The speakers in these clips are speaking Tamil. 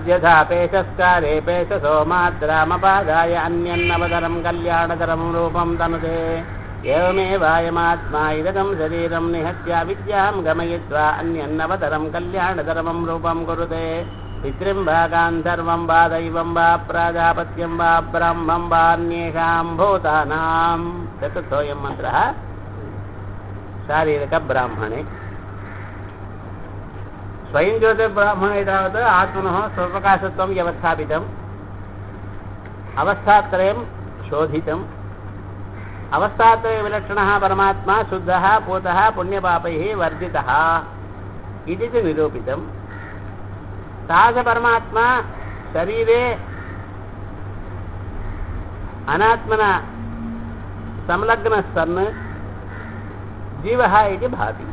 तद्यथापेशस्कारे पेशसो माद्रामपादाय अन्यन्नवतरं कल्याणतरं रूपं तनुते एवमेवायमात्मा इदगं शरीरं निहत्या विद्यां गमयित्वा अन्यन्नवतरं कल्याणतरमं रूपं कुरुते पितृं वा गान्धर्वं वा दैवं वा प्राजापत्यं वा ब्रह्मं वान्येषां भूतानां चतुर्थोऽयं मन्त्रः शारीरकब्राह्मणे स्वयं ज्योतिर्ब्राह्मणे तावत् आत्मनः स्वप्रकाशत्वं व्यवस्थापितम् अवस्थात्रयं शोधितम् अवस्थात्रयविलक्षणः परमात्मा शुद्धः पूतः पुण्यपापैः वर्जितः इति च निरूपितम् तादृशपरमात्मा शरीरे अनात्मना संलग्नः सन् जीवः इति भाति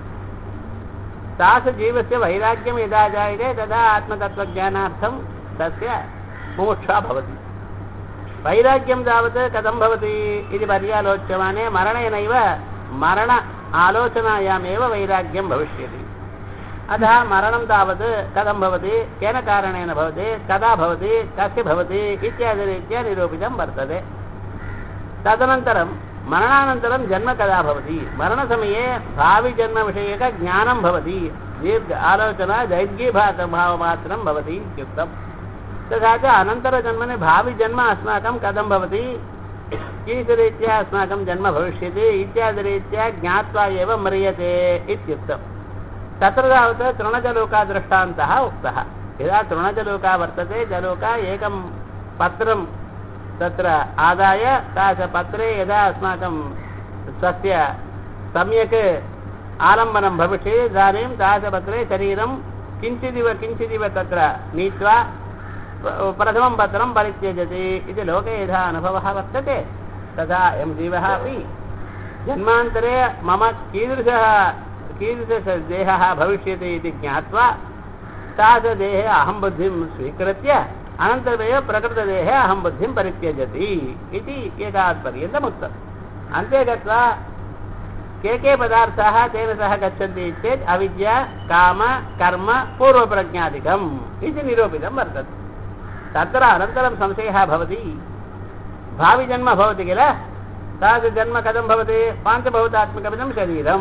तादृशजीवस्य वैराग्यं यदा जायते तदा आत्मतत्त्वज्ञानार्थं तस्य मुमुक्षा भवति वैराग्यं तावत् कथं भवति इति पर्यालोच्यमाने मरणेनैव मरण आलोचनायामेव वैराग्यं भविष्यति अतः मरणं तावत् कथं भवति केन कारणेन भवति कदा भवति कस्य भवति इत्यादिरीत्या निरूपितं वर्तते तदनन्तरं मरणानन्तरं जन्म कदा भवति मरणसमये भाविजन्मविषयकज्ञानं भवति दीर्घ आलोचना दैर्घ्यभावमात्रं भवति इत्युक्तम् तथा च अनन्तरजन्मने भाविजन्म अस्माकं कथं भवति कीदृरीत्या अस्माकं जन्म भविष्यति इत्यादिरीत्या ज्ञात्वा एव म्रियते इत्युक्तम् तत्र तावत् तृणजलोकादृष्टान्तः उक्तः यदा तृणजलोका वर्तते जलोका एकं पत्रं तत्र आदाय तादृशपत्रे यदा अस्माकं स्वस्य सम्यक् आलम्बनं भविष्यति इदानीं तादृशपत्रे शरीरं किञ्चिदिव किञ्चिदिव तत्र नीत्वा प्रथमं पत्रं परित्यजति इति लोके यथा अनुभवः वर्तते तथा अयं जीवः अपि जन्मान्तरे मम कीदृशः कीदृशदेहः भविष्यति इति ज्ञात्वा तादृशदेहे अहं बुद्धिं स्वीकृत्य अनन्तरमेव प्रकृतदेहे अहं बुद्धिं परित्यजति इति एतावत्पर्यन्तम् उक्तम् अन्ते गत्वा के के पदार्थाः तेन सह गच्छन्ति चेत् अविद्या काम कर्म पूर्वप्रज्ञादिकम् इति निरूपितं वर्तते तत्र अनन्तरं संशयः भवति भाविजन्म भवति किल तादृशजन्म कथं भवति पाञ्चभूतात्मकमिदं शरीरं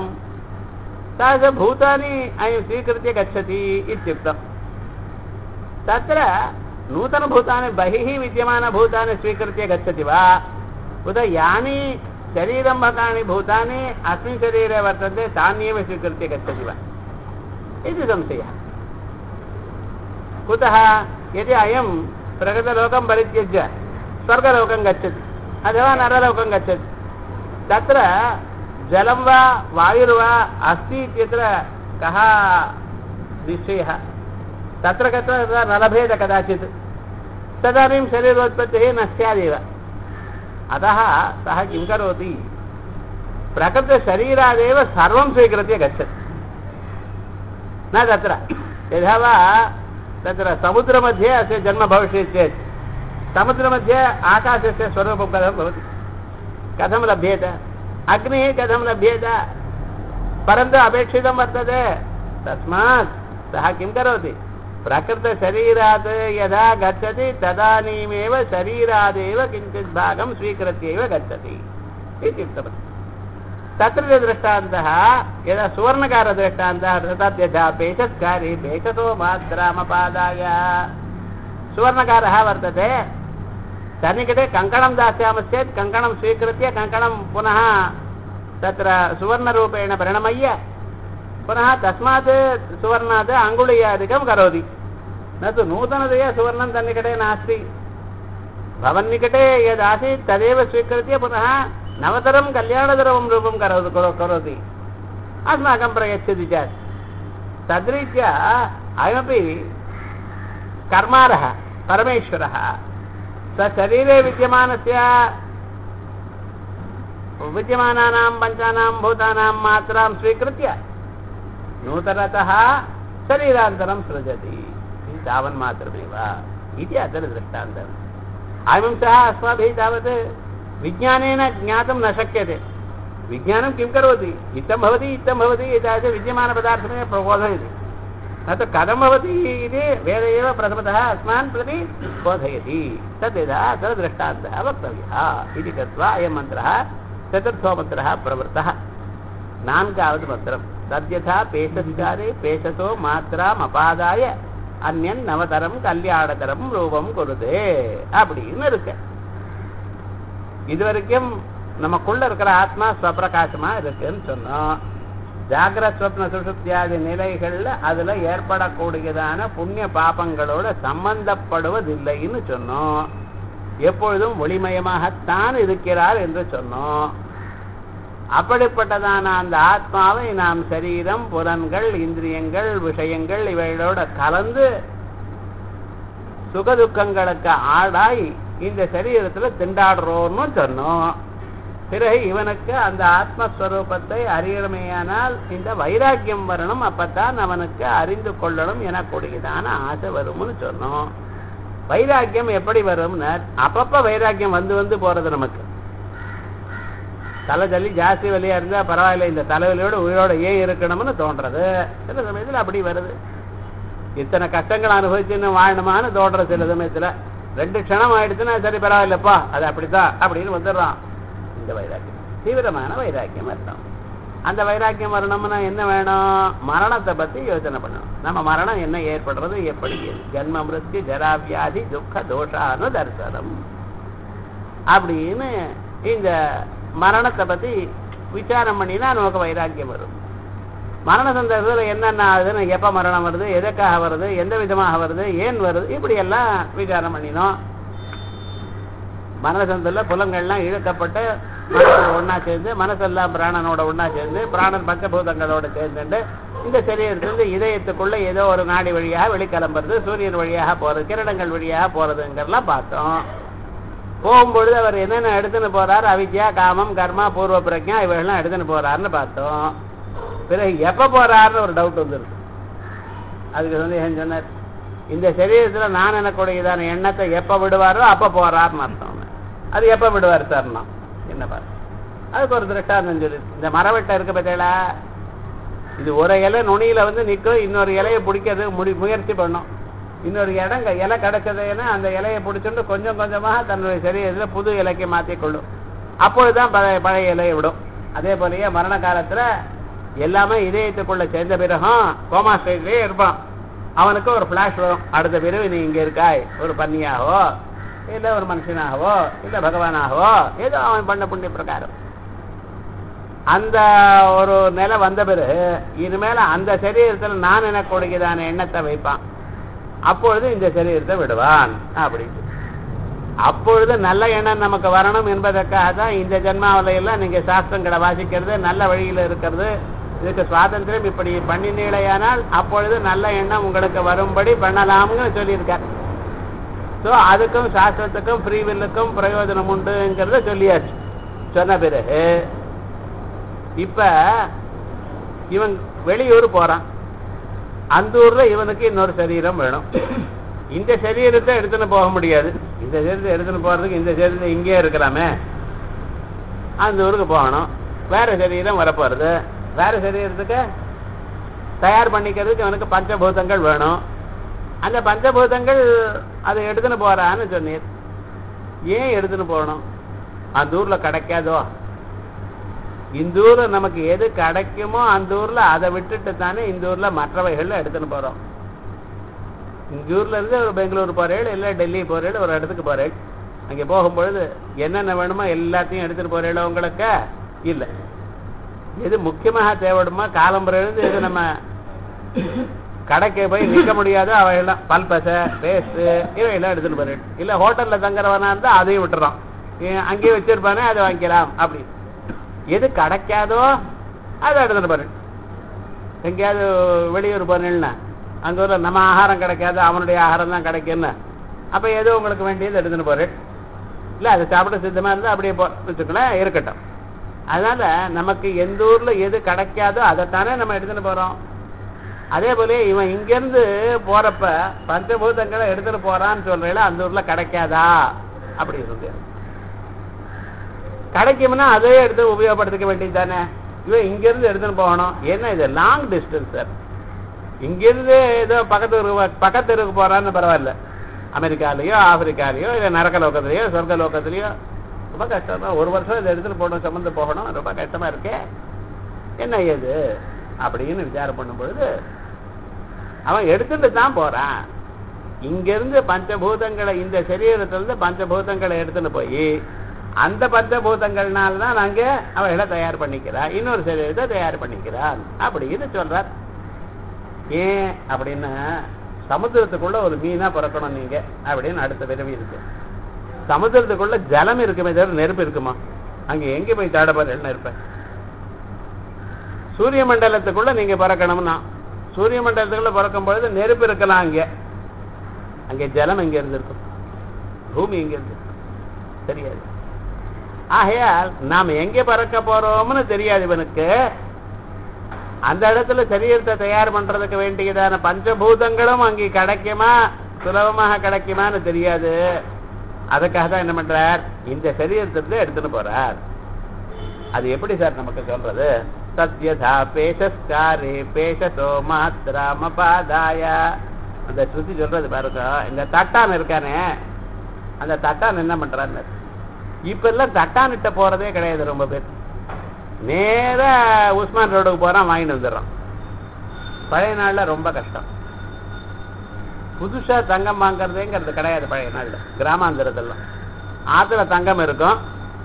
तादृशभूतानि अयं स्वीकृत्य गच्छति इत्युक्तम् तत्र नूतनभूतानि बहिः विद्यमानभूतानि स्वीकृत्य गच्छति वा उत यानि शरीरम्भकानि भूतानि अस्मिन् शरीरे वर्तन्ते तान्येव स्वीकृत्य गच्छति वा इति संशयः कुतः यदि अयं प्रगतलोकं परित्यज्य स्वर्गलोकं गच्छति अथवा नरलोकं गच्छति तत्र जलं वा वायुर्वा अस्ति इत्यत्र कः निश्चयः तत्र गत्वा तदा न लभेत कदाचित् तदानीं शरीरोत्पत्तिः न स्यादेव अतः सः किं करोति प्रकृतशरीरादेव सर्वं स्वीकृत्य गच्छति न तत्र यथा वा तत्र समुद्रमध्ये अस्य जन्म भविष्यति चेत् समुद्रमध्ये आकाशस्य स्वरूपं कथं भवति कथं लभ्येत अग्निः कथं लभ्येत परन्तु अपेक्षितं वर्तते तस्मात् सः किं करोति प्रकृतशरीरात् यदा गच्छति तदानीमेव शरीरादेव किञ्चित् भागं स्वीकृत्य एव गच्छति इत्युक्तवती तत्र दृष्टान्तः यदा सुवर्णकारदृष्टान्तः तद्यथा पेशस्कारे पेशसो माद्रामपादाय सुवर्णकारः वर्तते सन्निकटे कङ्कणं दास्यामश्चेत् कङ्कणं स्वीकृत्य कङ्कणं पुनः तत्र सुवर्णरूपेण परिणमय्य पुनः तस्मात् सुवर्णात् अङ्गुलीयादिकं करोति न तु नूतनतया सुवर्णं तन्निकटे नास्ति भवन्निकटे यदासीत् तदेव स्वीकृत्य पुनः नवतरं कल्याणतरं रूपं करोतु करोति अस्माकं प्रयच्छति चेत् तद्रीत्या अयमपि कर्मारः परमेश्वरः स्वशरीरे विद्यमानस्य विद्यमानानां पञ्चानां भूतानां मात्रां स्वीकृत्य नूतनतः शरीरान्तरं सृजति इति तावन्मात्रमेव इति अत्र दृष्टान्तम् अयं सः अस्माभिः तावत् विज्ञानेन ज्ञातुं न शक्यते विज्ञानं किं करोति इत्थं भवति इत्थं भवति एतादृश विद्यमानपदार्थमेव प्रबोधयति अतः कथं भवति इति वेद एव प्रथमतः अस्मान् प्रति बोधयति तद्यथा तद् दृष्टान्तः वक्तव्यः इति कृत्वा अयं मन्त्रः चतुर्थो मन्त्रः प्रवृत्तः நான்காவது மந்திரம் தத்யதா பேசஸ்காரே பேசசோ மாத்திராம் அபாதாய அந்யன் நவதரம் கல்யாணதரம் ரூபம் கொடுதே அப்படின்னு இருக்கு இது வரைக்கும் நமக்குள்ள இருக்கிற ஆத்மா ஸ்வப்பிரகாசமா இருக்குன்னு சொன்னோம் ஜாகிர ஸ்வப்ன சுசுப்தியாதி நிலைகள்ல அதுல ஏற்படக்கூடியதான புண்ணிய பாபங்களோட சம்பந்தப்படுவதில்லைன்னு சொன்னோம் எப்பொழுதும் ஒளிமயமாகத்தான் இருக்கிறார் என்று சொன்னோம் அப்படிப்பட்டதான அந்த ஆத்மாவை நாம் சரீரம் புலன்கள் இந்திரியங்கள் விஷயங்கள் இவைகளோட கலந்து சுகதுக்கங்களுக்கு ஆடாய் இந்த சரீரத்துல திண்டாடுறோம்னு சொன்னோம் பிறகு இவனுக்கு அந்த ஆத்மஸ்வரூபத்தை அறியணுமேயானால் இந்த வைராக்கியம் வரணும் அப்பத்தான் அவனுக்கு அறிந்து கொள்ளணும் எனக்கூடியதான ஆசை வரும்னு சொன்னோம் வைராக்கியம் எப்படி வரும்னு அப்பப்ப வைராக்கியம் வந்து வந்து போறது நமக்கு தலை ஜல்லி ஜாஸ்தி வலியா இருந்தா பரவாயில்ல இந்த தலைவலியோட உயிரோட ஏன் இருக்கணும்னு தோன்றது சில சமயத்துல அப்படி வருது இத்தனை கஷ்டங்கள் அனுபவிச்சுன்னு வாழணுமான்னு தோன்ற சில சமயத்துல ரெண்டு க்ஷணம் ஆயிடுச்சுன்னா சரி பரவாயில்லப்பா அது அப்படித்தான் அப்படின்னு வந்துடுறான் இந்த வைராக்கியம் தீவிரமான வைராக்கியம் அர்த்தம் அந்த வைராக்கியம் வரணும்னா என்ன வேணும் மரணத்தை பத்தி யோசனை பண்ணணும் நம்ம மரணம் என்ன ஏற்படுறது எப்படி ஜென்ம மிருத்யு ஜராவியாதி துக்க தோஷானு தரிசனம் அப்படின்னு இந்த மரணத்தை பத்தி விசாரம் பண்ணினா நமக்கு வைராக்கியம் வரும் மரண சந்தர்ப்பத்தில் என்னென்ன ஆகுதுன்னு எப்ப மரணம் வருது எதற்காக வருது எந்த விதமாக வருது ஏன் வருது இப்படி எல்லாம் விசாரம் பண்ணினோம் மரண சந்தத்தில் புலங்கள்லாம் இழுக்கப்பட்டு மனசோட ஒண்ணா சேர்ந்து மனசெல்லாம் பிராணனோட ஒண்ணா சேர்ந்து பிராணன் பஞ்சபூதங்களோட சேர்ந்துட்டு இந்த சரீரத்திலிருந்து இதயத்துக்குள்ள ஏதோ ஒரு நாடி வழியாக வெளிக்கிளம்புறது சூரியன் வழியாக போறது கிரணங்கள் வழியாக போறதுங்கிறலாம் பார்த்தோம் போகும்பொழுது அவர் என்னென்ன எடுத்துன்னு போறார் அவித்யா காமம் கர்மா பூர்வ பிரஜா இவைகள்லாம் எடுத்துன்னு போறாருன்னு பார்த்தோம் பிறகு எப்ப போறாருன்னு ஒரு டவுட் வந்துருக்கு அதுக்கு வந்து ஏன் சொன்னார் இந்த சரீரத்துல நான் எனக்குடையதான எண்ணத்தை எப்ப விடுவாரோ அப்ப போறாருன்னு அர்த்தம் அது எப்ப விடுவார் சார்னா என்ன பாரு அதுக்கு ஒரு திருஷ்டாந்தம் சொல்லு இந்த மரவெட்டை இருக்க பார்த்தீங்களா இது ஒரு இலை நுனியில வந்து நிற்கும் இன்னொரு இலையை பிடிக்கிறது முடி முயற்சி பண்ணும் இன்னொரு இடம் இலை கிடைச்சதுன்னா அந்த இலையை பிடிச்சிட்டு கொஞ்சம் கொஞ்சமாக தன்னுடைய சரீரத்தில் புது இலைக்கு மாற்றிக்கொள்ளும் அப்பொழுதுதான் பழைய பழைய இலையை விடும் அதே போலயே மரண காலத்துல எல்லாமே இதயத்துக்குள்ள சேர்ந்த பிறகும் கோமா ஸ்டேஜ்லயே இருப்பான் அவனுக்கு ஒரு ஃபிளாஷ் வரும் அடுத்த பிறகு நீ இங்க இருக்காய் ஒரு பன்னியாகவோ இல்ல ஒரு மனுஷனாகவோ இல்ல பகவானாகவோ ஏதோ அவன் பண்ண புண்ணிய பிரகாரம் அந்த ஒரு நிலை வந்த பிறகு இனிமேல அந்த சரீரத்தில் நான் எனக்குடையதான எண்ணத்தை வைப்பான் அப்பொழுது இந்த சரீரத்தை விடுவான் அப்படின்னு அப்பொழுது நல்ல எண்ணம் நமக்கு வரணும் என்பதற்காக தான் இந்த ஜென்மாவில எல்லாம் நீங்க சாஸ்திரங்களை வாசிக்கிறது நல்ல வழியில இருக்கிறது இதுக்கு சுவாதந்திரம் இப்படி பண்ணினீழையானால் அப்பொழுது நல்ல எண்ணம் உங்களுக்கு வரும்படி பண்ணலாம்னு சொல்லியிருக்கார் ஸோ அதுக்கும் சாஸ்திரத்துக்கும் ஃப்ரீ வில்லுக்கும் பிரயோஜனம் உண்டுங்கிறத சொல்லியாச்சு சொன்ன பிறகு இப்ப இவன் வெளியூர் போறான் அந்த ஊர்ல இவனுக்கு இன்னொரு சரீரம் வேணும் இந்த சரீரத்தை எடுத்துன்னு போக முடியாது இந்த சரீரத்தை எடுத்துன்னு போறதுக்கு இந்த சரீரத்தை இங்கேயே இருக்கலாமே அந்த ஊருக்கு போகணும் வேற சரீரம் வரப்போறது வேற சரீரத்துக்கு தயார் பண்ணிக்கிறதுக்கு இவனுக்கு பஞ்சபூதங்கள் வேணும் அந்த பஞ்சபூதங்கள் அதை எடுத்துன்னு போறான்னு சொன்னீர் ஏன் எடுத்துன்னு போகணும் அந்த ஊர்ல கிடைக்காதோ இந்த ஊர்ல நமக்கு எது கிடைக்குமோ அந்த ஊர்ல அதை விட்டுட்டு தானே இந்த ஊர்ல மற்றவைகள்ல எடுத்துன்னு போறோம் இந்த ஊர்ல இருந்து ஒரு பெங்களூர் போறேள் இல்ல டெல்லி போறேள் ஒரு இடத்துக்கு போறேள் அங்க போகும்பொழுது என்னென்ன வேணுமோ எல்லாத்தையும் எடுத்துட்டு போறேளோ உங்களுக்கு இல்ல எது முக்கியமாக தேவைப்படுமா காலம்புரை இருந்து எது நம்ம கடைக்கு போய் நிற்க முடியாதோ அவையெல்லாம் பல்பசை பேஸ்ட் இவையெல்லாம் எடுத்துட்டு போறேன் இல்ல ஹோட்டல்ல தங்குறவனா இருந்தா அதையும் விட்டுறான் அங்கேயே வச்சிருப்பானே அதை வாங்கிக்கலாம் அப்படி எது கிடைக்காதோ அதை எடுத்துட்டு போறேன் எங்கேயாவது வெளியூர் போனேன்னா அங்க ஒரு நம்ம ஆகாரம் கிடைக்காது அவனுடைய ஆகாரம் தான் கிடைக்குன்னு அப்ப ஏதோ உங்களுக்கு வேண்டியது எடுத்துட்டு போறேன் இல்ல அதை சாப்பிட சித்தமா இருந்தா அப்படியே போ வச்சுக்கலாம் இருக்கட்டும் அதனால நமக்கு எந்த ஊர்ல எது கிடைக்காதோ அதைத்தானே நம்ம எடுத்துட்டு போறோம் அதே போல இவன் இங்கிருந்து போறப்ப பஞ்சபூதங்களை எடுத்துட்டு போறான்னு சொல்றேன் அந்த ஊர்ல கிடைக்காதா அப்படி இருக்கு கிடைக்கும்னா அதே எடுத்து உபயோகப்படுத்திக்க வேண்டியது தானே இவன் இங்கிருந்து எடுத்துன்னு போகணும் ஏன்னா இது லாங் டிஸ்டன்ஸ் சார் இங்கிருந்து ஏதோ பக்கத்து ஊருக்கு பக்கத்து ஊருக்கு போறான்னு பரவாயில்ல அமெரிக்காலயோ ஆப்பிரிக்காலயோ இல்லை நரக லோகத்திலயோ சொர்க்க லோகத்திலயோ ரொம்ப கஷ்டம் தான் ஒரு வருஷம் இதை எடுத்துட்டு போகணும் சம்மந்து போகணும் ரொம்ப கஷ்டமா இருக்கே என்ன ஏது அப்படின்னு விசாரம் பண்ணும் பொழுது அவன் எடுத்துட்டு தான் போறான் இங்கிருந்து பஞ்சபூதங்களை இந்த சரீரத்திலிருந்து பஞ்சபூதங்களை எடுத்துட்டு போய் அந்த பஞ்சபூதங்கள்னால தான் நாங்க அவர்களை தயார் பண்ணிக்கிறான் இன்னொரு சரீரத்தை தயார் பண்ணிக்கிறான் அப்படின்னு சொல்றார் ஏன் அப்படின்னா சமுத்திரத்துக்குள்ள ஒரு மீனா பிறக்கணும் நீங்க அப்படின்னு அடுத்த பிறவி இருக்கு சமுத்திரத்துக்குள்ள ஜலம் இருக்குமே தவிர நெருப்பு இருக்குமா அங்க எங்க போய் தேட போற நெருப்ப சூரிய மண்டலத்துக்குள்ள நீங்க பிறக்கணும்னா சூரிய மண்டலத்துக்குள்ள பிறக்கும் பொழுது நெருப்பு இருக்கலாம் அங்க அங்க ஜலம் எங்க இருந்து இருக்கும் பூமி எங்க இருந்து இருக்கும்? தெரியாது ஆகையால் நாம் எங்க பறக்க போறோம்னு தெரியாது இவனுக்கு அந்த இடத்துல சரீரத்தை தயார் பண்றதுக்கு வேண்டியதான பஞ்சபூதங்களும் அங்கே கிடைக்குமா சுலபமாக கிடைக்குமான்னு தெரியாது அதுக்காக தான் என்ன பண்றார் இந்த சரீரத்திலிருந்து எடுத்துட்டு போறார் அது எப்படி சார் நமக்கு சொல்றது சத்யதா பேசஸ்காரே பேசசோ மாத்திராமபாதாய அந்த ஸ்ருதி சொல்றது பாருங்க இந்த தட்டான் இருக்கானே அந்த தட்டான் என்ன பண்றான்னு இப்ப எல்லாம் தட்டான்கிட்ட போறதே கிடையாது ரொம்ப பேர் நேரா உஸ்மான் ரோடுக்கு போறான் வாங்கிட்டு வந்துடுறான் பழைய நாள்ல ரொம்ப கஷ்டம் புதுசா தங்கம் வாங்குறதுங்கிறது கிடையாது பழைய நாள்ல கிராமாந்தரத்தெல்லாம் ஆத்துல தங்கம் இருக்கும்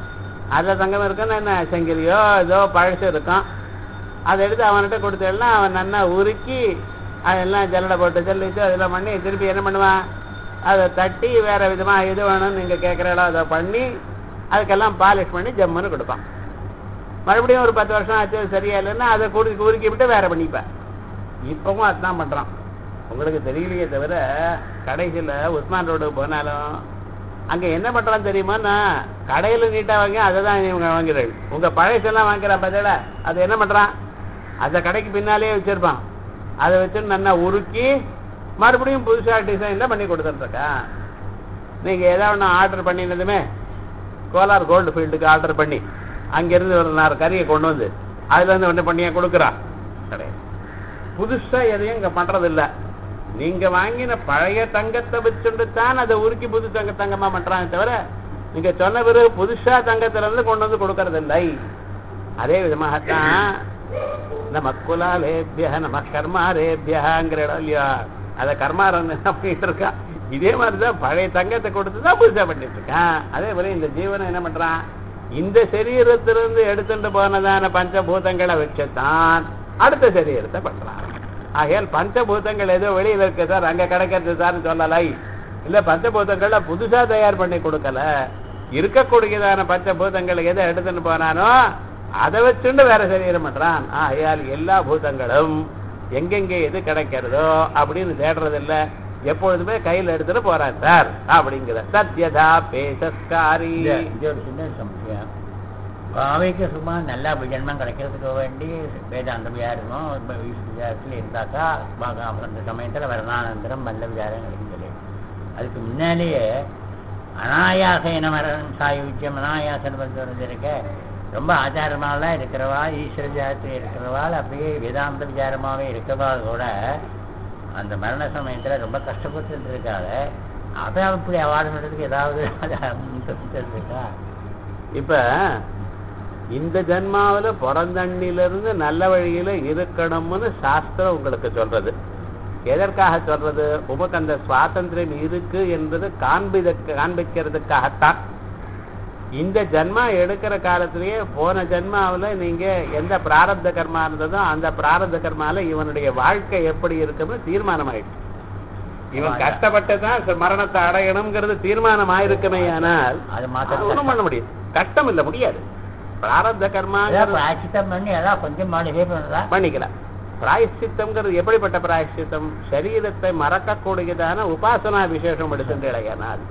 அதுல தங்கம் இருக்குன்னு என்ன செங்கிலியோ ஏதோ பழசு இருக்கும் அதை எடுத்து அவன்கிட்ட கொடுத்தேன்னா அவன் நல்லா உருக்கி அதெல்லாம் ஜல்லடை போட்டு ஜல்லிச்சு அதெல்லாம் பண்ணி திருப்பி என்ன பண்ணுவான் அதை தட்டி வேற விதமா எது வேணும்னு நீங்க கேட்குறீங்களோ அதை பண்ணி அதுக்கெல்லாம் பாலிஷ் பண்ணி ஜம்முன்னு கொடுப்பான் மறுபடியும் ஒரு பத்து வருஷம் ஆச்சு அது சரியா இல்லைன்னா அதை குறுக்கி உருக்கி விட்டு வேற பண்ணிப்பேன் இப்பவும் அதுதான் பண்றான் உங்களுக்கு தெரியலையே தவிர கடைசியில் உஸ்மான் ரோடுக்கு போனாலும் அங்க என்ன பண்றான்னு தெரியுமாண்ணா கடையில நீட்டா வாங்கி அதை தான் இவங்க வாங்குறாள் உங்க பழசெல்லாம் வாங்குறான் பதில அது என்ன பண்றான் அந்த கடைக்கு பின்னாலேயே வச்சிருப்பான் அதை வச்சு நல்லா உருக்கி மறுபடியும் புதுசா டிசைன்ல பண்ணி கொடுத்துட்டு இருக்கான் நீங்க ஏதாவது ஒன்று ஆர்டர் பண்ணினதுமே கோலார் கோல்டு ஃபீல்டுக்கு ஆர்டர் பண்ணி அங்கிருந்து ஒரு நாலு கறியை கொண்டு வந்து அதுல இருந்து ஒன்று பண்ணியா கொடுக்குறான் கிடையாது புதுசா எதையும் இங்க பண்றது இல்ல நீங்க வாங்கின பழைய தங்கத்தை வச்சுட்டு தான் அதை உருக்கி புது தங்க தங்கமா பண்றாங்க தவிர நீங்க சொன்ன பிறகு புதுசா தங்கத்துல இருந்து கொண்டு வந்து கொடுக்கறது இல்லை அதே விதமாகத்தான் நம்ம குலாலேபிய நம்ம கர்மாரேபியங்கிற இடம் இல்லையா அதை கர்மாரன் பண்ணிட்டு இருக்கான் இதே மாதிரிதான் பழைய தங்கத்தை கொடுத்து தான் புதுசா பண்ணிட்டு இருக்கான் அதே போல இந்த ஜீவனை என்ன பண்றான் இந்த சரீரத்திலிருந்து எடுத்துட்டு போனதான பஞ்சபூதங்களை வச்சுதான் அடுத்த சரீரத்தை பண்றான் ஆகையால் பஞ்சபூதங்கள் ஏதோ வெளியில இருக்கு சார் அங்க கிடைக்கிறது சார்னு சொல்லலை இல்ல பஞ்சபூதங்களை புதுசா தயார் பண்ணி கொடுக்கல இருக்கக்கூடியதான பஞ்சபூதங்களை எதை எடுத்துட்டு போனானோ அதை வச்சுண்டு வேற சரீரம் பண்றான் ஆகையால் எல்லா பூதங்களும் எங்கெங்க எது கிடைக்கிறதோ அப்படின்னு தேடுறது இல்ல எப்பொழுதுமே கையில எடுத்துட்டு போறான் சார் அப்படிங்கிற சத்யதா பேசஸ்காரி இது இது ஒரு சின்ன சம்சயம் பாவைக்கு சும்மா நல்லா ஜென்மம் கிடைக்கிறதுக்கு வேண்டி வேதாந்த விசாரமும் விசாரத்தில் இருந்தாக்கா பாக- அந்த சமயத்தில் வரணானந்தரம் நல்ல விசாரம் கிடைக்கிறது அதுக்கு முன்னாலேயே அனாயாச இனமரம் சாயுச்சியம் அனாயாசன் வந்து இருக்க ரொம்ப ஆச்சாரமாலாம் இருக்கிறவா ஈஸ்வர விசாரத்தில் இருக்கிறவாள் அப்படியே வேதாந்த விசாரமாகவே இருக்கிறவாள் கூட அந்த மரண சமயத்தில் ரொம்ப கஷ்டப்பட்டு இருக்காங்க அதை அப்படி அவார்டு பண்ணுறதுக்கு ஏதாவது இருக்கா இப்ப இந்த ஜென்மாவுல பிறந்தண்ணில இருந்து நல்ல வழியில இருக்கணும்னு சாஸ்திரம் உங்களுக்கு சொல்றது எதற்காக சொல்றது உமக்கு அந்த சுவாதந்திரம் இருக்கு என்பது காண்பித காண்பிக்கிறதுக்காகத்தான் இந்த ஜென்மா எடுக்கிற காலத்திலேயே போன ஜென்மாவுல நீங்க எந்த பிராரப்த கர்மா இருந்ததோ அந்த பிராரப்த கர்மால இவனுடைய வாழ்க்கை எப்படி இருக்குன்னு தீர்மானம் ஆயிடுச்சு இவன் கஷ்டப்பட்டு தான் மரணத்தை அடையணுங்கிறது தீர்மானம் ஆயிருக்குமே ஆனால் அது அது மாத்திரம் ஒண்ணும் பண்ண முடியாது கஷ்டம் இல்ல முடியாது பிராரப்த கர்மா ஏதாவது பிராயச்சித்தம் பண்ணி ஏதாவது கொஞ்சம் மாடிஃபை பண்ணுறா பண்ணிக்கலாம் பிராயஷ்சித்தம்ங்கிறது எப்படிப்பட்ட பிராயஷ்சித்தம் சரீரத்தை மறக்கக்கூடியதான உபாசனா விசேஷம் எடுத்துட்டேனால்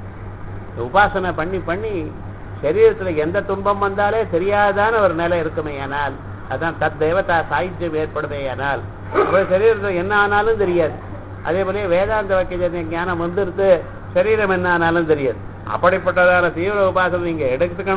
உபாசனை பண்ணி பண்ணி சரீரத்துல எந்த துன்பம் வந்தாலே தெரியாதான ஒரு நிலை இருக்குமே ஆனால் அதான் தத் தேவதா சாயுஜ்யம் ஏற்படுமேயானால் ஒரு சரீரத்துல என்ன ஆனாலும் தெரியாது அதே போல வேதாந்த வாக்கிய ஞானம் வந்துருது சரீரம் என்ன ஆனாலும் தெரியாது அப்படிப்பட்டதான தீவிர உபாசனை நீங்க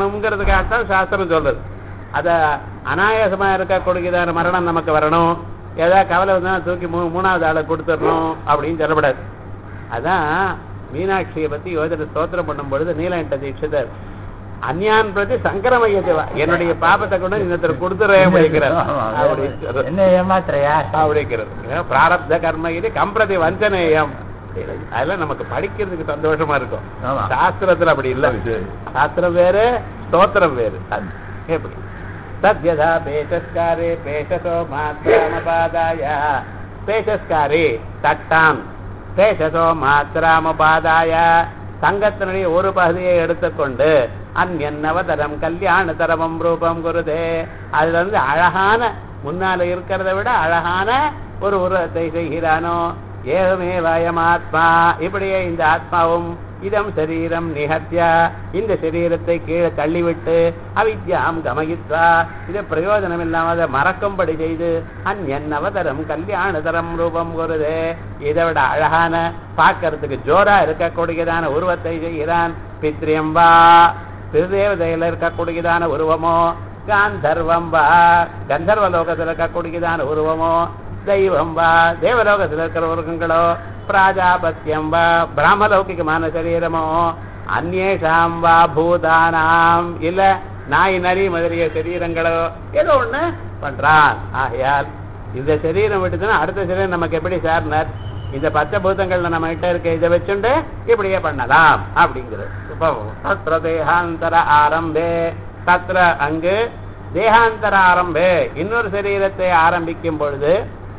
எடுத்துக்கணுங்கிறதுக்காகத்தான் சாஸ்திரம் சொல்றது அத அனாயாசமா இருக்கக்கூடியதான மரணம் நமக்கு வரணும் ஏதாவது கவலை வந்தா தூக்கி மூ மூணாவது ஆளை கொடுத்துடணும் அப்படின்னு சொல்லப்படாது அதான் மீனாட்சியை பத்தி யோஜனை ஸ்தோத்திரம் பண்ணும் பொழுது நீலகண்ட தீட்சிதர் அந்யான் பிரதி சங்கரமையதேவா என்னுடைய பாபத்தை கொண்டு இன்னொருத்தர் கொடுத்துறேன் அப்படிங்கிறார் அப்படின்னு சொல்றார். என்ன ஏமாத்துறையா அப்படிங்கிறது பிராரப்த கர்ம இது கம்பிரதி வஞ்சனேயம் அதெல்லாம் நமக்கு படிக்கிறதுக்கு சந்தோஷமா இருக்கும் ஆமா. சாஸ்திரத்துல அப்படி இல்ல சாஸ்திரம் வேறு ஸ்தோத்திரம் வேறு அது எப்படி தத்யதா பேசஸ்காரே பேசசோ மாத்திராமபாதாய பேசஸ்காரே தட்டான் பேசசோ மாத்திராமபாதாய தங்கத்தினுடைய ஒரு பகுதியை எடுத்துக்கொண்டு அந்நவதரம் கல்யாண தரமம் ரூபம் குருதே அதுல இருந்து அழகான முன்னால இருக்கிறத விட அழகான ஒரு உருவத்தை செய்கிறானோ ஏகமே வயமாத்மா இப்படியே இந்த ஆத்மாவும் இதம் சரீரம் நிகத்திய இந்த சரீரத்தை கீழே தள்ளிவிட்டு அவித்யாம் கமகித்வா இது பிரயோஜனம் இல்லாம மறக்கும்படி செய்து அந்யன் அவதரம் கல்யாணதரம் ரூபம் வருது இதை விட அழகான பார்க்கறதுக்கு ஜோரா இருக்கக்கூடியதான உருவத்தை செய்கிறான் பித்ரியம் வா திருதேவதையில இருக்கக்கூடியதான உருவமோ காந்தர்வம் வா கந்தர்வ லோகத்தில் இருக்கக்கூடியதான உருவமோ தெய்வம் வா தேவலோகத்தில் இருக்கிற உருவங்களோ பிராஜாபத்தியம் வா பிராமலௌகிகமான சரீரமோ அந்நேஷாம் வா பூதானாம் இல்ல நாய் நரி முதலிய சரீரங்களோ ஏதோ ஒண்ணு பண்றான் ஆகையால் இந்த சரீரம் விட்டுதுன்னா அடுத்த சரீரம் நமக்கு எப்படி சார்னர் இந்த பச்சை பூதங்கள்ல நம்ம கிட்ட இருக்க இதை வச்சுண்டு இப்படியே பண்ணலாம் அப்படிங்கிறது இப்போ தத்ர தேகாந்தர ஆரம்பே தத்ர அங்கு தேகாந்தர ஆரம்பே இன்னொரு சரீரத்தை ஆரம்பிக்கும் பொழுது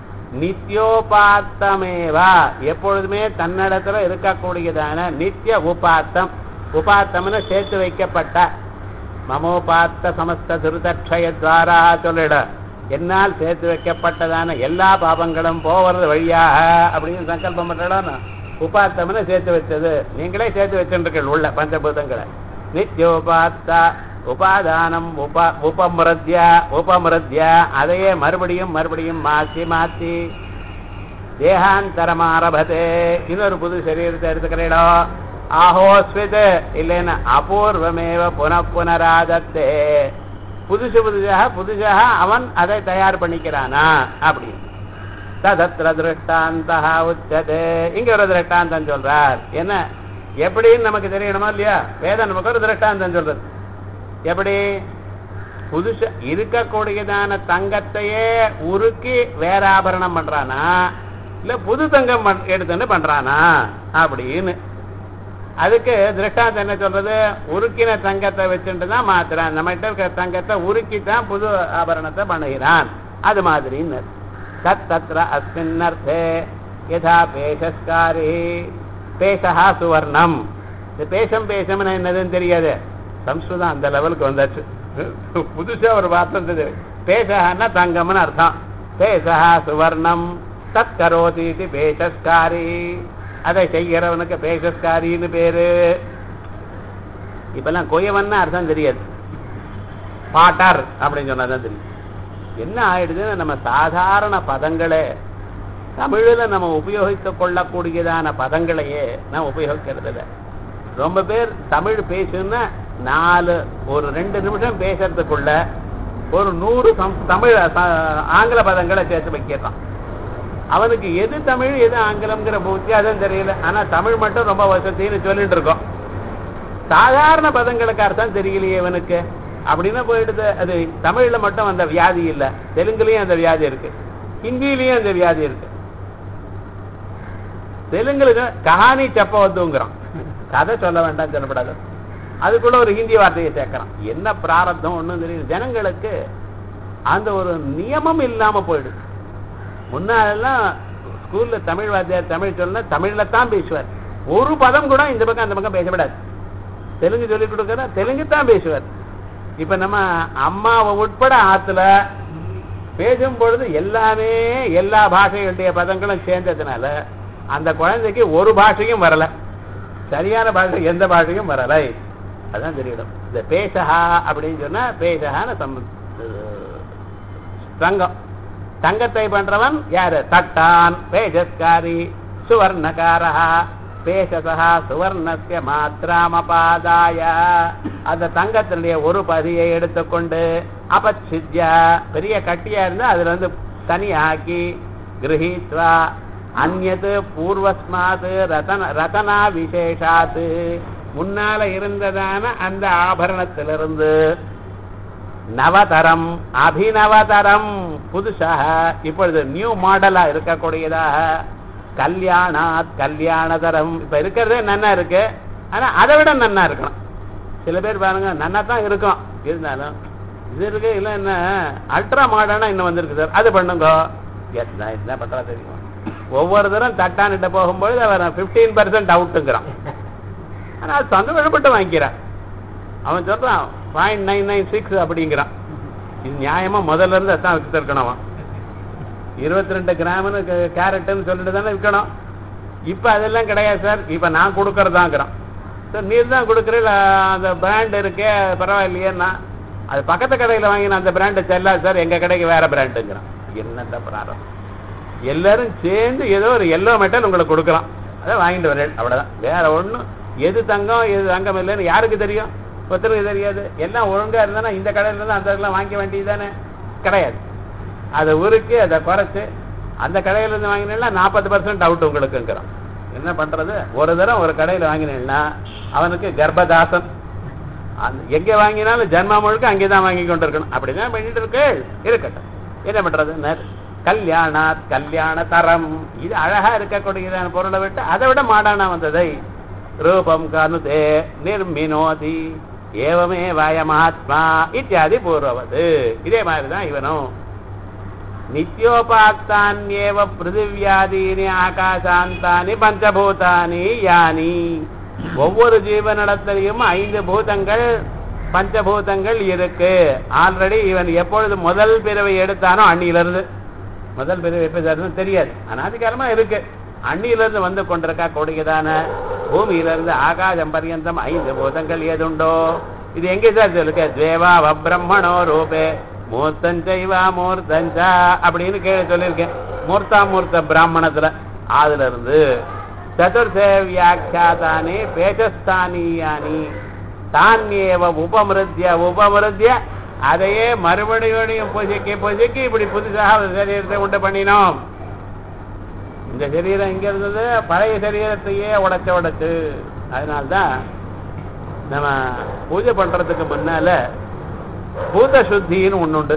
நித்யோபாத்தமேவா எப்பொழுதுமே தன்னிடத்துல இருக்கக்கூடியதான நித்திய உபாத்தம் உபாத்தம்னு சேர்த்து வைக்கப்பட்ட மமோபாத்த சமஸ்த துருதக்ஷயத்வாரா சொல்லிட என்னால் சேர்த்து வைக்கப்பட்டதான எல்லா பாபங்களும் போவது வழியாக அப்படின்னு சங்கல்பம் பண்றோம் உபாத்தம்னு சேர்த்து வச்சது நீங்களே சேர்த்து வச்சுருக்கீங்க உள்ள பஞ்சபூதங்களை நித்யோபாத்த உபாதானம் உப உபமிருத்ய உபமிருத்ய அதையே மறுபடியும் மறுபடியும் மாத்தி மாத்தி தேகாந்தரமாரபதே இன்னொரு புது சரீரத்தை எடுத்துக்கிறீடோ ஆஹோஸ்வித் இல்லைன்னா அபூர்வமேவ புன புனராதத்தே புதுசு புதுசாக புதுசாக அவன் அதை தயார் பண்ணிக்கிறானா அப்படி ததத்திர திருஷ்டாந்தா உச்சதே இங்க ஒரு திருஷ்டாந்தம் சொல்றார் என்ன எப்படின்னு நமக்கு தெரியணுமா இல்லையா வேதம் நமக்கு ஒரு திருஷ்டாந்தம் சொல்றது எப்படி புதுசா இருக்கக்கூடியதான தங்கத்தையே உருக்கி வேற ஆபரணம் பண்றானா இல்ல புது தங்கம் பண்- எடுத்துன்னு பண்றானா அப்படின்னு அதுக்கு திருஷ்டாந்தம் என்ன சொல்றது உருக்கின தங்கத்தை வச்சுட்டு தான் மாத்துறான் நம்ம கிட்ட இருக்கிற தங்கத்தை உருக்கி தான் புது ஆபரணத்தை பண்ணுகிறான் அது மாதிரின்னு தத் தத்ர அஸ்மின் அர்த்தே யதா பேஷஸ்காரி பேஷா சுவர்ணம் இந்த பேஷம் பேஷம்னு என்னதுன்னு தெரியாது சம்ஸ்கிருதம் அந்த லெவலுக்கு வந்தாச்சு புதுசா ஒரு வார்த்தை இருந்தது பேஷான்னா தங்கம்னு அர்த்தம் பேஷா சுவர்ணம் தத் கரோதி இது பேஷஸ்காரி அதை செய்கிறவனுக்கு பேஷஸ்காரின்னு பேரு இப்பெல்லாம் கொயவன்னா அர்த்தம் தெரியாது பாட்டார் அப்படின்னு சொன்னாதான் தெரியும் என்ன ஆயிடுதுன்னா நம்ம சாதாரண பதங்களே தமிழ்ல நம்ம உபயோகித்துக் கொள்ளக்கூடியதான பதங்களையே நான் உபயோகிக்கிறது இல்லை ரொம்ப பேர் தமிழ் பேசுன்னா நாலு ஒரு ரெண்டு நிமிஷம் பேசுறதுக்குள்ள ஒரு நூறு சம்- தமிழ் ச- ஆங்கில பதங்களை சேர்த்து வைக்கிறான் அவனுக்கு எது தமிழ் எது ஆங்கிலம்ங்கிற வித்தியாசம் தெரியல ஆனா தமிழ் மட்டும் ரொம்ப வசதின்னு சொல்லிட்டு இருக்கோம் சாதாரண பதங்களுக்கு அர்த்தம் தெரியலையே இவனுக்கு அப்படின்னு போயிடுது அது தமிழ்ல மட்டும் அந்த வியாதி இல்ல தெலுங்குலயும் அந்த வியாதி இருக்கு ஹிந்திலயும் அந்த வியாதி இருக்கு தெலுங்குல கஹானி செப்பவத்துங்கிறான் கதை சொல்ல வேண்டாம் சொல்லப்படாது அதுக்குள்ள ஒரு ஹிந்தி வார்த்தையை சேர்க்கிறான் என்ன பிராரப்தம் ஒண்ணும் தெரியல ஜனங்களுக்கு அந்த ஒரு நியமம் இல்லாம போயிடுது முன்னாலெல்லாம் ஸ்கூல்ல தமிழ் வாத்தியார் தமிழ் சொன்னா தமிழ்ல தான் பேசுவார் ஒரு பதம் கூட இந்த பக்கம் அந்த பக்கம் பேசப்படாது தெலுங்கு சொல்லி கொடுக்கற தெலுங்கு தான் பேசுவார் இப்ப நம்ம அம்மாவை உட்பட ஆத்துல பேசும் பொழுது எல்லாமே எல்லா பாஷைகளுடைய பதங்களும் சேர்ந்ததுனால அந்த குழந்தைக்கு ஒரு பாஷையும் வரல சரியான பாஷை எந்த பாஷையும் வரலை அதான் தெரியணும் இந்த பேசஹா அப்படின்னு சொன்னா பேசஹான்னு சம்- தங்கம் தங்கத்தை பண்றவன் யாரு தட்டான் பேஜஸ்காரி சுவர்ணகாரா பேசசா சுவர்ணஸ்ய மாத்திராமபாதாய அந்த தங்கத்தினுடைய ஒரு பதியை எடுத்துக்கொண்டு அபச்சித்யா பெரிய கட்டியா இருந்தா அதுல வந்து தனியாக்கி கிரகித்வா அந்நது பூர்வஸ்மாத் ரதன ரதனா விசேஷாத் முன்னால இருந்ததான அந்த ஆபரணத்திலிருந்து நவதரம் அபிநவதரம் புதுசாக இப்பொழுது நியூ மாடலா இருக்கக்கூடியதாக கல்யாணாத் கல்யாணதரம் இப்ப இருக்கிறதே நன்னா இருக்கு ஆனா அதை விட நன்னா இருக்கணும் சில பேர் பாருங்க நன்னா தான் இருக்கும் இருந்தாலும் இது இருக்கு இல்ல என்ன அல்ட்ரா மாடர்னா இன்னும் வந்திருக்கு சார் அது பண்ணுங்க எஸ் நான் என்ன பண்றா தெரியும் ஒவ்வொரு தரம் தட்டானிட்ட போகும்பொழுது அவன் பிப்டீன் பர்சன்ட் அவுட்டுங்கிறான் ஆனா அது சந்தோஷப்பட்டு வாங்கிக்கிறான் அவன் சொல்றான் பாயிண்ட் நைன் நைன் சிக்ஸ் அப்படிங்கிறான் இது நியாயமா முதல்ல இருந்து அதான் வச்சுருக்கணும் அவன் இருபத்தி ரெண்டு கிராம்னு கேரட்டுன்னு சொல்லிட்டு தானே விற்கணும் இப்ப அதெல்லாம் கிடையாது சார் இப்ப நான் கொடுக்கறதாங்கிறான் சார் நீர் தான் கொடுக்குறீல அந்த பிராண்ட் இருக்கே பரவாயில்லையேன்னா அது பக்கத்து கடையில் வாங்கின அந்த பிராண்டு செல்லாது சார் எங்க கடைக்கு வேற பிராண்டுங்கிறான் என்னத்த பிராரம் எல்லாரும் சேர்ந்து ஏதோ ஒரு எல்லோ மெட்டல் உங்களுக்கு கொடுக்குறான் அதை வாங்கிட்டு வரேன் அவ்வளவுதான் வேற ஒண்ணும் எது தங்கம் எது தங்கம் இல்லைன்னு யாருக்கு தெரியும் ஒருத்தருக்கு தெரியாது எல்லாம் ஒழுங்கா இருந்தானா இந்த கடையில இருந்து அந்த இதெல்லாம் வாங்கிக்க வேண்டியது தானே கிடையாது அதை உருக்கி அதை குறைச்சு அந்த கடையில இருந்து வாங்கினீங்கன்னா நாற்பது பர்சன்ட் அவுட் உங்களுக்குங்கிறான் என்ன பண்றது ஒரு தரம் ஒரு கடையில வாங்கினீங்கன்னா அவனுக்கு கர்ப்பதாசன் அந்த எங்க வாங்கினாலும் ஜென்மா முழுக்க அங்கே தான் வாங்கி கொண்டு இருக்கணும் அப்படிதான் பண்ணிட்டு இருக்கு இருக்கட்டும் என்ன பண்றது நர் கல்யாணாத் கல்யாண தரம் இது அழகா இருக்கக்கூடியதான பொருளை விட்டு அதை விட மாடானா வந்ததை ரூபம் கனுதே நிர்மினோதி ஏவமே வாயமாத்மா இத்தியாதி பூர்வவது இதே மாதிரிதான் இவனும் நித்யோபாத்தான்யேவ பிருத்திவியாதீனி ஆகாசாந்தானி பஞ்சபூதானி யானி ஒவ்வொரு ஜீவனிடத்திலையும் ஐந்து பூதங்கள் பஞ்சபூதங்கள் இருக்கு ஆல்ரெடி இவன் எப்பொழுது முதல் பிறவை எடுத்தானோ அன்னியிலிருந்து முதல் பிறவை எப்ப எடுத்தானோ தெரியாது அனாதிகாரமா இருக்கு அன்னியிலிருந்து வந்து கொண்டிருக்கா கொடுக்கதான பூமியிலிருந்து ஆகாசம் பர்யந்தம் ஐந்து பூதங்கள் ஏதுண்டோ இது எங்க சார் சொல்லுங்க தேவா பிரம்மணோ ரூபே மூர்த்தஞ்சைவா மூர்த்தஞ்சா அப்படின்னு கேள்வி சொல்லியிருக்கேன் மூர்த்தா மூர்த்த பிராமணத்துல அதுல இருந்து சதுர்தே வியாக்கியாதானே பேசஸ்தானியானி தானியேவ உபமிருத்திய உபமிருத்திய அதையே மறுபடியும் பொசுக்கி பொசுக்கி இப்படி புதுசாக ஒரு சரீரத்தை உண்டு பண்ணினோம் இந்த சரீரம் எங்க இருந்தது பழைய சரீரத்தையே உடைச்ச உடைச்சு அதனால்தான் நம்ம பூஜை பண்றதுக்கு முன்னால பூத சுத்தின்னு ஒண்ணு உண்டு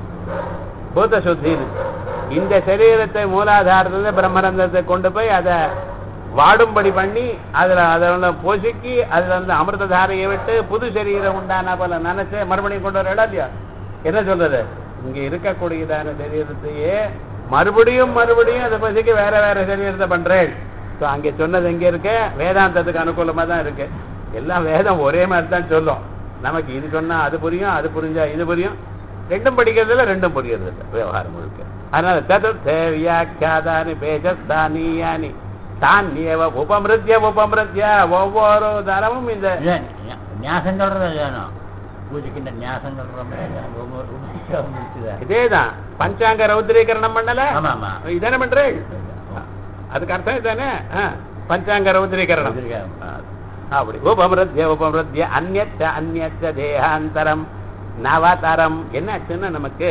பூத சுத்தின்னு இந்த சரீரத்தை மூலாதாரத்துல பிரம்மரந்தத்தை கொண்டு போய் அதை வாடும்படி பண்ணி அதுல அதை பொசுக்கி அதுல வந்து அமிர்த தாரையை விட்டு புது சரீரம் உண்டானா போல நினைச்சு மறுபடியும் கொண்டு வர இடம் இல்லையா என்ன சொல்றது இங்க இருக்கக்கூடியதான சரீரத்தையே மறுபடியும் மறுபடியும் அதை பொசுக்கி வேற வேற சரீரத்தை பண்றேன் ஸோ அங்கே சொன்னது எங்க இருக்கு வேதாந்தத்துக்கு அனுகூலமா தான் இருக்கு எல்லாம் வேதம் ஒரே மாதிரி தான் சொல்லும் நமக்கு இது சொன்னா அது புரியும் அது புரிஞ்சா இது புரியும் ரெண்டும் படிக்கிறதுல ரெண்டும் புரியறது இல்லை விவகாரம் முழுக்க அதனால சதுர்த்தே வியாக்கியாதானி பேஜஸ்தானியானி தானியவ உபமிருத்திய உபமிருத்திய ஒவ்வொரு தரமும் இந்த இல்ல, ஞா- ஞாசம் சொல்றது வேணும் பூஜைக்கின்ற ஞாசம் சொல்ற மாதிரி ஒவ்வொரு உபநிஷதம் இருக்குதா? இதேதான் பஞ்சாங்க ரௌத்ரீகரணம் பண்ணல ஆமா ஆமா இதானே பண்றேன் அதுக்கு அர்த்தம் இதானே ஆ, பஞ்சாங்க ரௌத்ரீகரணம் வச்சிருக்கேன். ஆ, அப்படி உபமிருத்திய உபமிருத்திய அந்நச்ச அந்நச்ச தேகாந்தரம் நவதரம் என்னாச்சுன்னா நமக்கு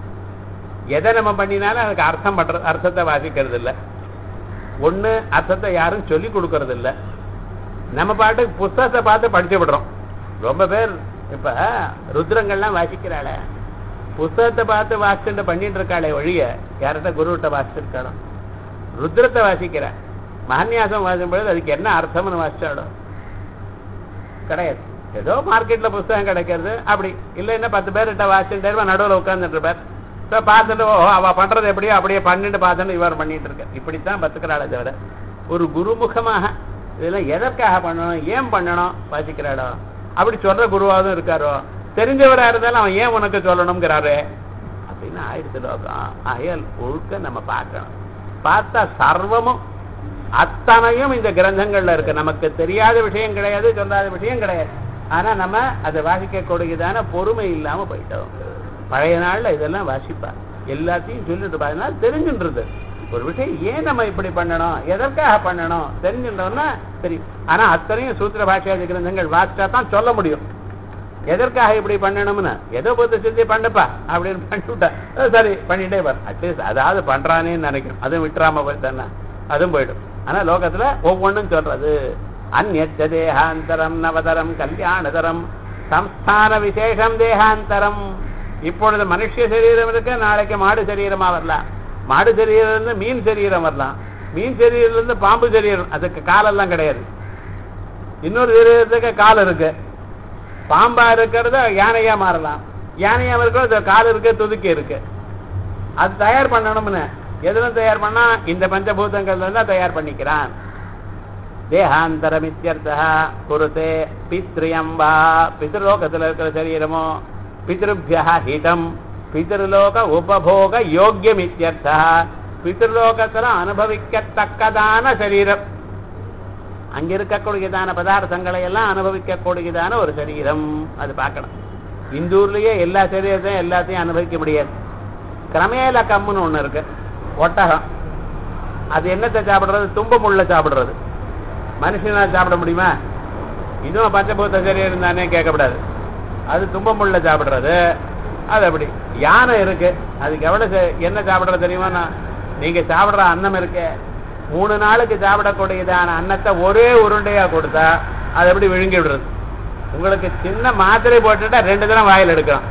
எதை நம்ம பண்ணினாலும் அதுக்கு அர்த்தம் பண்ற அர்த்தத்தை வாசிக்கிறது இல்ல ஒண்ணு அர்த்தத்தை யாரும் சொல்லி கொடுக்கறது இல்ல நம்ம பாட்டுக்கு புஸ்தகத்தை பார்த்து படிச்சு விடுறோம் ரொம்ப பேர் இப்ப ருத்ரங்கள்லாம் வாசிக்கிறாளே புஸ்தகத்தை பார்த்து வாசிச்சுட்டு பண்ணிட்டு இருக்காளே ஒழிய யார்கிட்ட குருவிட்ட வாசிச்சிருக்காளோ ருத்ரத்தை வாசிக்கிற மகன்யாசம் வாசிக்கும் பொழுது அதுக்கு என்ன அர்த்தம்னு வாசிச்சாலோ கிடையாது ஏதோ மார்க்கெட்ல புஸ்தகம் கிடைக்கிறது அப்படி இல்லைன்னா பத்து பேர்கிட்ட வாசிச்சுட்டு நடுவில் உட்கார்ந்துட்டு இருப்பார் ஸோ பார்த்துட்டு ஓ அவ பண்றது எப்படியோ அப்படியே பண்ணிட்டு பார்த்துட்டு இவர் பண்ணிட்டு இருக்க இப்படித்தான் பத்துக்கிறாளே தவிர ஒரு குருமுகமாக இதெல்லாம் எதற்காக பண்ணணும் ஏன் பண்ணணும் வாசிக்கிறாடோ அப்படி சொல்ற குருவாகவும் இருக்காரோ தெரிஞ்சவரா இருந்தாலும் அவன் ஏன் உனக்கு சொல்லணுங்கிறாரு அப்படின்னு ஆயிடுச்சு லோகம் ஆயல் ஒழுக்க நம்ம பார்க்கணும் பார்த்தா சர்வமும் அத்தனையும் இந்த கிரந்தங்கள்ல இருக்கு நமக்கு தெரியாத விஷயம் கிடையாது சொல்லாத விஷயம் கிடையாது ஆனா நம்ம அதை வாசிக்கக்கூடியதான பொறுமை இல்லாம போயிட்டோம் பழைய நாள்ல இதெல்லாம் வாசிப்பா எல்லாத்தையும் சொல்லிட்டு இருப்பா. அதனால தெரிஞ்சுன்றது ஒரு விஷயம் ஏன் நம்ம இப்படி பண்ணணும் எதற்காக பண்ணணும் தெரிஞ்சுட்டோம்னா தெரியும் ஆனா அத்தனையும் சூத்திர பாஷாதி கிரந்தங்கள் வாசிச்சா தான் சொல்ல முடியும் எதற்காக இப்படி பண்ணணும்னு ஏதோ பொறுத்து சித்தி பண்ணுப்பா அப்படின்னு பண்ணிவிட்டா அஹ் சரி பண்ணிட்டே பார் அட்லீஸ்ட் அதாவது பண்றானேன்னு நினைக்கணும் அதுவும் விட்டுறாம போயிட்டானா அதுவும் போயிடும் ஆனா லோகத்துல ஒவ்வொன்றும் சொல்றது அந்நச்ச தேகாந்தரம் நவதரம் கல்யாணதரம் சம்ஸ்தான விசேஷம் தேகாந்தரம் இப்பொழுது மனுஷ சரீரம் இருக்கு நாளைக்கு மாடு சரீரமா வரலாம் மாடு சரீரம் இருந்து மீன் சரீரம் வரலாம் மீன் சரீரம் இருந்து பாம்பு சரீரம் அதுக்கு காலெல்லாம் கிடையாது இன்னொரு சரீரத்துக்கு கால் இருக்கு பாம்பா இருக்கிறது யானையா மாறலாம் யானையா இருக்கிறது கால் இருக்கு துதுக்கி இருக்கு அது தயார் பண்ணணும்னு எதுவும் தயார் பண்ணா இந்த பஞ்சபூதங்கள்ல இருந்தா தயார் பண்ணிக்கிறான் தேகாந்தரமித்யர்த்தா குருதே பித்ரியம் வா பித்ருலோகத்துல இருக்கிற சரீரமோ பித்ருபியா ஹிதம் பித்ருலோக உபபோக யோக்கியம் இத்தியர்த்தா பித்ருலோகத்துல அனுபவிக்கத்தக்கதான சரீரம் அங்க இருக்கக்கூடியதான பதார்த்தங்களை எல்லாம் அனுபவிக்கக்கூடியதான ஒரு சரீரம் அது பார்க்கணும் இந்த ஊர்லயே எல்லா சரீரத்தையும் எல்லாத்தையும் அனுபவிக்க முடியாது கிரமேல கம்முன்னு ஒண்ணு இருக்கு ஒட்டகம் அது என்னத்தை சாப்பிடுறது தும்ப முள்ள சாப்பிடுறது மனுஷனா சாப்பிட முடியுமா இதுவும் பஞ்சபூத்த சரீரம் தானே கேட்கக்கூடாது அது தும்ப முள்ள சாப்பிடுறது அது அப்படி யானை இருக்கு அதுக்கு எவ்வளவு ச- என்ன சாப்பிடுறது தெரியுமா நீங்க சாப்பிடுற அன்னம் இருக்கு மூணு நாளுக்கு சாப்பிடக்கூடியதான அன்னத்தை ஒரே உருண்டையா கொடுத்தா அதை எப்படி விழுங்கி விடுறது உங்களுக்கு சின்ன மாத்திரை போட்டுட்டா ரெண்டு தினம் வாயில் எடுக்கலாம்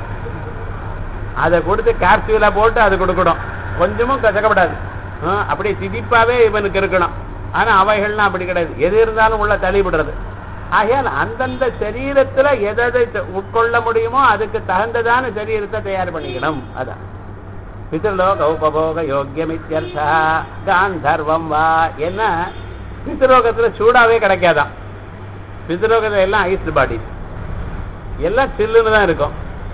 அதை கொடுத்து காப்சியூலா போட்டு அது கொடுக்கணும் கொஞ்சமும் கசக்கப்படாது ஆ, அப்படி திதிப்பாவே இவனுக்கு இருக்கணும் ஆனா அவைகள்லாம் அப்படி கிடையாது எது இருந்தாலும் உள்ள தள்ளிவிடுறது ஆகையால் அந்தந்த சரீரத்துல எதை எதை த- உட்கொள்ள முடியுமோ அதுக்கு தகுந்ததான சரீரத்தை தயார் பண்ணிக்கணும் அதான் பித்ருலோக உபபோக யோக்கியம் இத்தியர்த்தா காந்தர்வம் வா என்ன பித்ருலோகத்துல சூடாவே கிடைக்காதான் பித்ருலோகத்துல எல்லாம் ஐஸ் பாடி எல்லாம் சில்லுன்னு தான் இருக்கும்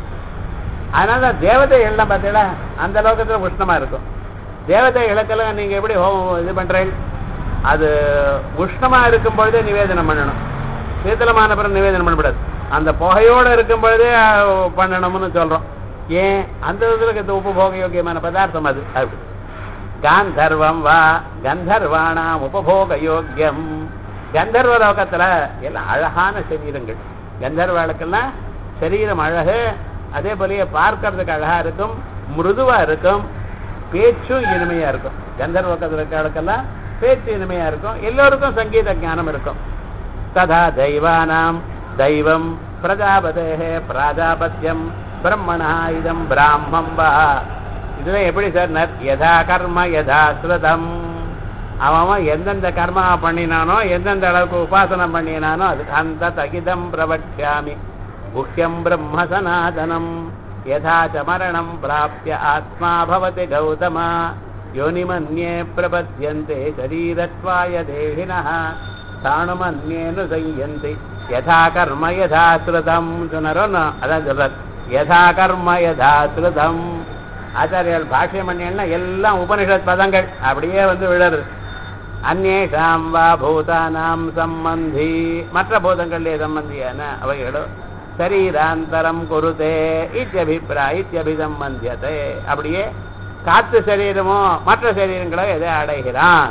அதனால தான் தேவதைகள்லாம் பார்த்தீங்களா அந்த லோகத்துல உஷ்ணமா இருக்கும் தேவதைகளுக்கெல்லாம் நீங்க எப்படி ஹோமம் இது பண்றீங்க அது உஷ்ணமா இருக்கும் பொழுதே நிவேதனம் பண்ணணும் சீத்தளமான பிறகு நிவேதனம் பண்ணக்கூடாது அந்த புகையோட இருக்கும் பொழுதே அஹ், பண்ணணும்னு சொல்றோம் ஏன் அந்த இதுல இருக்கிற உபபோக யோக்கியமான பதார்த்தம் அது அப்படி காந்தர்வம் வா கந்தர்வானாம் உபபோக யோக்கியம் கந்தர்வ லோகத்துல எல்லாம் அழகான சரீரங்கள் கந்தர்வாளுக்கெல்லாம் சரீரம் அழகு அதே போலயே பார்க்கறதுக்கு அழகா இருக்கும் மிருதுவா இருக்கும் பேச்சும் இனிமையா இருக்கும் கந்தர்வ லோகத்துல இருக்கிறவளுக்கெல்லாம் பேச்சு இனிமையா இருக்கும் எல்லோருக்கும் சங்கீத ஞானம் இருக்கும் ததா தெய்வானாம் தெய்வம் பிரஜாபதே பிராஜாபத்தியம் பிரம்மணா இதம் பிராமம் வா இதுவே எப்படி சார் நர் யதா கர்ம யதா ஸ்ருதம் அவன் அவன் எந்தெந்த கர்மா பண்ணினானோ எந்தெந்த அளவுக்கு உபாசனம் பண்ணினானோ அது அந்த தகிதம் பிரவக்ஷாமி குஹ்யம் பிரம்ம சனாதனம் யதா ச மரணம் பிராப்ய ஆத்மா பவதி கௌதமா யோனிமன்யே பிரபத்யந்தே சரீரத்வாய தேகினः தானுமன்யேனு செய்யந்தி யதா கர்ம யதா ஸ்ருதம் சொன்னாரோ நான் அதான் சொல்றார் யதா கர்ம யதா ஸ்ருதம் ஆச்சாரியால் பாஷ்யம் பண்ணியல்னா எல்லாம் உபனிஷத் பதங்கள் அப்படியே வந்து விழருது அந்நேஷாம் வா பூதானாம் சம்பந்தி மற்ற பூதங்களிலே சம்பந்தியான அவைகளோ சரீராந்தரம் குருதே இத்தியபிப்ரா இத்தியபிசம்பந்தியதே அப்படியே காத்து சரீரமோ மற்ற சரீரங்களோ எதை அடைகிறான்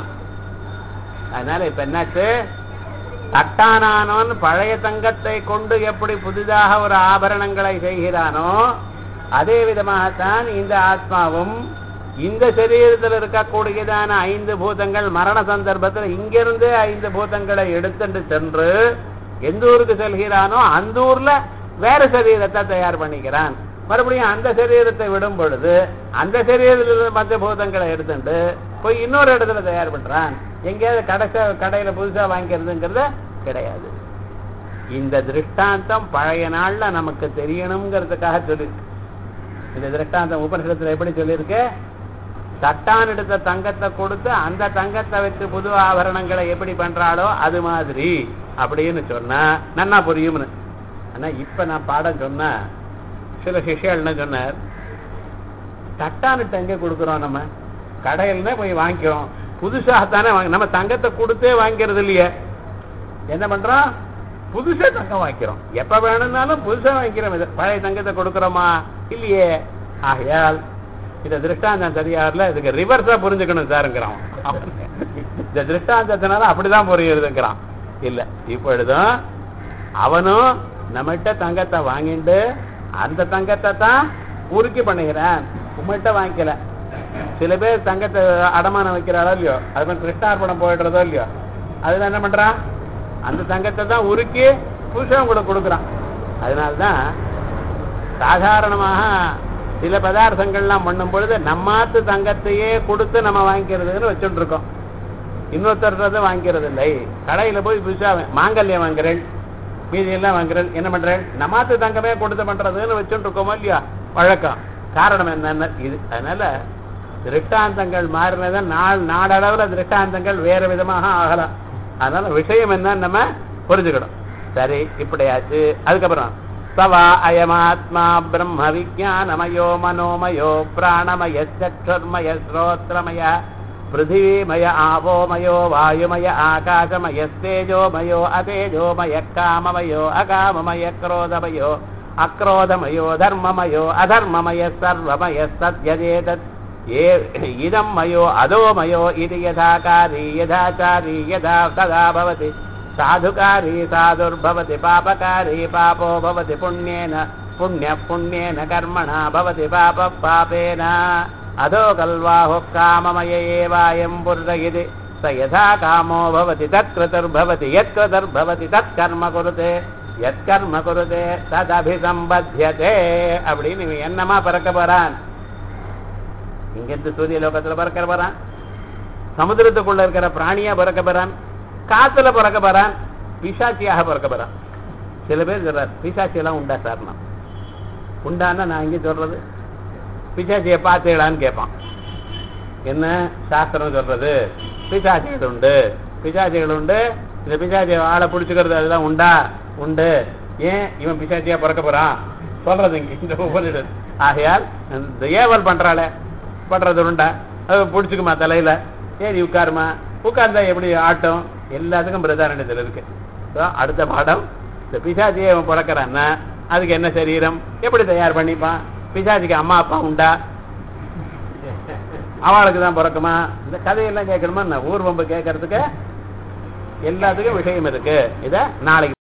அதனால இப்ப என்னாச்சு தட்டானானவன் பழைய தங்கத்தை கொண்டு எப்படி புதிதாக ஒரு ஆபரணங்களை செய்கிறானோ அதே விதமாகத்தான் இந்த ஆத்மாவும் இந்த சரீரத்தில் இருக்கக்கூடியதான ஐந்து பூதங்கள் மரண சந்தர்ப்பத்தில் இங்கிருந்து ஐந்து பூதங்களை எடுத்துட்டு சென்று எந்த ஊருக்கு செல்கிறானோ அந்த ஊர்ல வேற சரீரத்தை தயார் பண்ணிக்கிறான் மறுபடியும் அந்த சரீரத்தை விடும் பொழுது அந்த சரீரத்தில் மற்ற பூதங்களை எடுத்துட்டு போய் இன்னொரு இடத்துல தயார் பண்றான் எங்கேயாவது கடைச கடையில புதுசா வாங்கிக்கிறதுங்கிறத கிடையாது இந்த திருஷ்டாந்தம் பழைய நாள்ல நமக்கு தெரியணுங்கிறதுக்காக சொல்லிருக்கு இந்த திருஷ்டாந்தம் உபனிஷத்துல எப்படி சொல்லியிருக்கு தட்டான் எடுத்த தங்கத்தை கொடுத்து அந்த தங்கத்தை வச்சு புது ஆபரணங்களை எப்படி பண்றாளோ அது மாதிரி அப்படின்னு சொன்னா நன்னா புரியும்னு ஆனா இப்ப நான் பாடம் சொன்னா சில சிஷ்யர்கள் என்ன சொன்னார் தட்டானிட்டு எங்க கொடுக்குறோம் நம்ம கடையில போய் வாங்கிக்கிறோம் புதுசாகத்தானே வாங்க நம்ம தங்கத்தை கொடுத்தே வாங்கிக்கிறது இல்லையே என்ன பண்றோம் புதுசா தங்கம் வாங்கிக்கிறோம் எப்ப வேணும்னாலும் புதுசா வாங்கிக்கிறோம் இது பழைய தங்கத்தை கொடுக்கிறோமா இல்லையே ஆகையால் இந்த திருஷ்டாந்தம் சரியாகல இதுக்கு ரிவர்ஸா புரிஞ்சுக்கணும் சாருங்கிறான் இந்த திருஷ்டாந்தத்தினால அப்படிதான் புரியுதுங்கிறான் இல்ல இப்பொழுதும் அவனும் நம்மகிட்ட தங்கத்தை வாங்கிட்டு அந்த தங்கத்தை தான் உருக்கி பண்ணுகிறேன் உங்கள்கிட்ட வாங்கிக்கல சில பேர் தங்கத்தை அடமானம் வைக்கிறாரோ இல்லையோ அது மாதிரி கிருஷ்ணார்பணம் போயிடுறதோ இல்லையோ அதுல என்ன பண்றான் அந்த தங்கத்தை தான் உருக்கி புருஷன் கூட கொடுக்குறான் அதனால்தான் சாதாரணமாக சில பதார்த்தங்கள்லாம் பண்ணும் பொழுது நம்மாத்து தங்கத்தையே கொடுத்து நம்ம வாங்கிக்கிறதுன்னு வச்சுட்டு இருக்கோம் இன்னொருத்தர்றதை வாங்கிக்கிறது இல்லை கடையில போய் புதுசா மாங்கல்யம் வாங்குறேன் மீதி எல்லாம் வாங்குறேன் என்ன பண்றேன் நம்மாத்து தங்கமே கொடுத்து பண்றதுன்னு வச்சுட்டு இருக்கோமோ இல்லையா வழக்கம் காரணம் என்னன்னு இது அதனால திருஷ்டாந்தங்கள் மாறினதான் நாள் நாடளவுல திருஷ்டாந்தங்கள் வேற விதமாக ஆகலாம் அதனால விஷயம் என்னன்னு நம்ம புரிஞ்சுக்கணும் சரி இப்படியாச்சு அதுக்கப்புறம் சவா அயமாத்மா பிரம்ம விஜானமயோ மனோமயோ பிராணமய சற்றுர்மய ஸ்ரோத்ரமய பிருத்திவிமய ஆவோமயோ வாயுமய ஆகாசமயஸ்தேஜோமயோ அதேஜோமய காமமயோ அகாமமய क्रोधमयो अक्रोधमयो धर्ममयो अधर्ममय सर्वमय सत्यजेतत् ये इदं मयो अधोमयो इति यथाकारी यथाचारी यथा तदा भवति साधुकारी साधुर्भवति पापकारी पापो भवति पुण्येन पुण्यः पुण्येन कर्मणा भवति पापः पापेन अधो कल्वाहुः काममय एवायं पुर्रगिति स यथा कामो भवति तत्कृतुर्भवति यत्कृतुर्भवति तत्कर्म कुरुते यत्कर्म कुरुते तदभिसம்பத்தியதே அப்படின்னு இவன் என்னமா பிறக்க போறான் இங்கிருந்து சூரிய லோகத்துல பிறக்க போறான் சமுத்திரத்துக்குள்ள இருக்கிற பிராணியா பிறக்க போறான் காத்துல பிறக்க போறான் பிசாச்சியாக பிறக்க போறான் சில பேர் சொல்றார் பிசாச்சி எல்லாம் உண்டா சார் நான் உண்டான்னா நான் இங்கே சொல்றது பிசாச்சியை பார்த்தீங்களான்னு கேட்பான் என்ன சாஸ்திரம் சொல்றது பிசாச்சிகள் உண்டு பிசாச்சிகள் உண்டு இந்த பிசாச்சி ஆளை பிடிச்சுக்கிறது அதெல்லாம் உண்டா உண்டு ஏன் இவன் பிசாச்சியா பிறக்க போறான் சொல்றது இங்க இந்த உபநிடல் ஆகையால் இந்த ஏவல் பண்றாளே பண்றது உண்டா அது பிடிச்சுக்குமா தலையில ஏறி உட்காருமா உட்கார்ந்தா எப்படி ஆட்டம் எல்லாத்துக்கும் பிரதாரணத்தில் இருக்கு So, அடுத்த பாடம் இந்த பிசாச்சியை அவன் பிறக்கிறான்னா அதுக்கு என்ன சரீரம் எப்படி தயார் பண்ணிப்பான் பிசாச்சிக்கு அம்மா அப்பா உண்டா அவளுக்கு தான் பிறக்குமா இந்த கதையெல்லாம் கேட்கணுமா நான் ஊர்வம்பு கேட்கறதுக்கு எல்லாத்துக்கும் விஷயம் இருக்கு இத நாளைக்கு